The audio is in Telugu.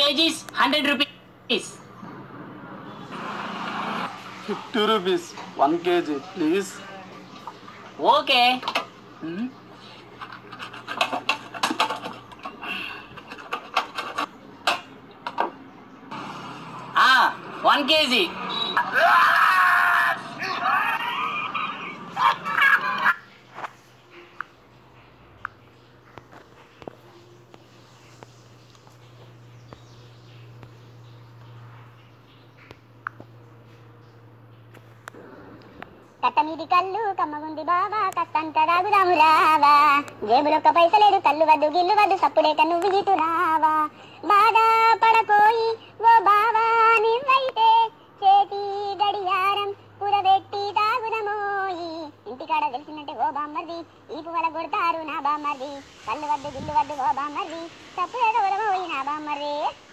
kgs hundred rupees fifty rupees one KG please okay one KG కట్ట మీది కళ్ళు కమ్మగుంది బావా కట్టంత దాగుదాము రావా జేబులొక్క పైసలేదు కళ్ళు వద్దు గిల్లు వద్దు సప్పుడేక నువ్వు ఇటు రావా బాధ పడకోయి ఓ బావా నువ్వైతే చేతి గడియారం పురబెట్టి తాగుదమోయి ఇంటికాడ తెలిసిందంటే ఓ బామ్మర్ది ఈ పువ్వుల కొడతారు నా బామ్మర్ది కళ్ళు వద్దు గిల్లు వద్దు ఓ బామ్మర్ది సప్పుడేక ఉరమోయి నా బామ్మర్ది